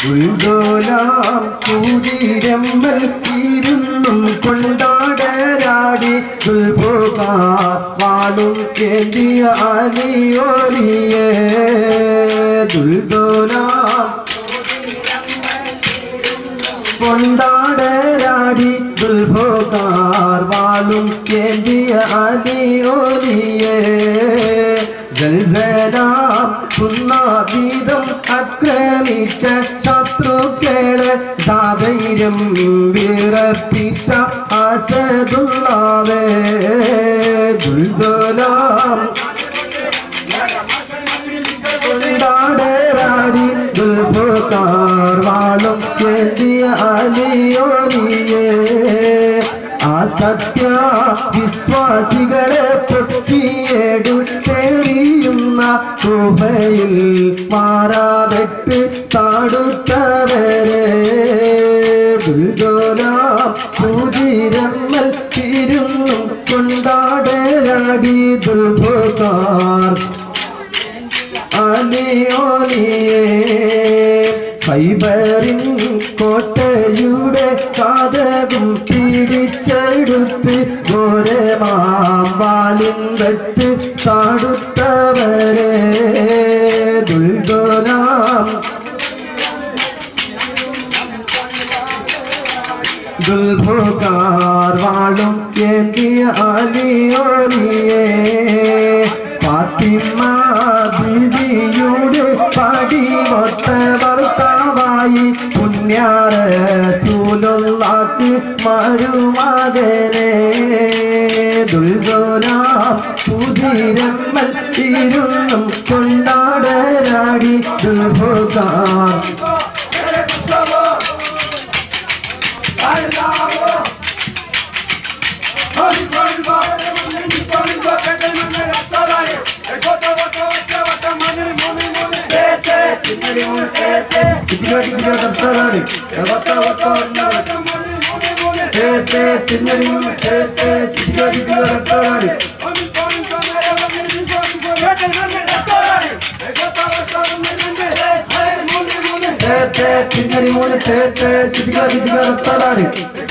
ഉൾദോലാം കൂതിരമ്മൽ ഇരുന്നും കൊണ്ടാടരാടി ദുൽഭോഗാർ വാളും കേന്ദ്രിയ അലിയോലിയേ ദുൽദോലാം കൊണ്ടാടരാടി ദുൽഭോഗാർ വാളും കേന്ദ്രിയ അലിയോലിയേ ജൽസലാം പുന്നാബീതം ആക്രമിച്ച ശത്രുക്കളെ ധൈര്യം വിറപ്പിച്ച അസദുള്ളാവേ ദുൽഗലാം കൊണ്ടാടരാടി ദുൽഭോക്കാർ വാളും കേന്ദ്രിയ അലിയോലിയേ ആ സത്യ വിശ്വാസികളെ പൊക്കിയെടുത്തെറിയുന്ന ഗുഹയിൽ മാറാതെട്ട് താടുത്തവരെ ദുൽഗോലാം പൂജിരമ്മൽ തിരുന്നും കൊണ്ടാടരാടി ദുൽഭോക്കാർ അലിയോലിയേ ഫൈബറിൻ കോട്ടയുടെ കാതകും പിടിച്ചെടുത്ത് ഘോരമാമ്പാലിൻ വെട്ട് താടുത്തവരെ ദുൽഗോലാം ദുൽഭോകാർ വാളും ഏന്തിയ അലിയോലിയേ ഫാത്തിമ ബീവിയുടെ പടിമൊത്ത ഭർത്താവായി പുണ്യാറ സൂലുള്ളാക്ക് മരുമകനെ ദുൽഗോലാം പുതിരമ്മൽ ഇരുന്നും കൊണ്ടാടരാടി ദുൽഭോകാർ ചിറ്റിക്കാട്ടി ചിറ്റിക്കാ കർത്താവാണ് വത്ത വത്ത തേ തിന്നടി തേ തേ ചിറ്റിക്കാട്ടി ചിറ്റിക്കാ കർത്താവാണ് തേ തേ തിന്നടി മൂന്ന് തേ തേ ചിറ്റിക്കാട്ടി ചിറ്റിക്കാ കർത്താവാണ്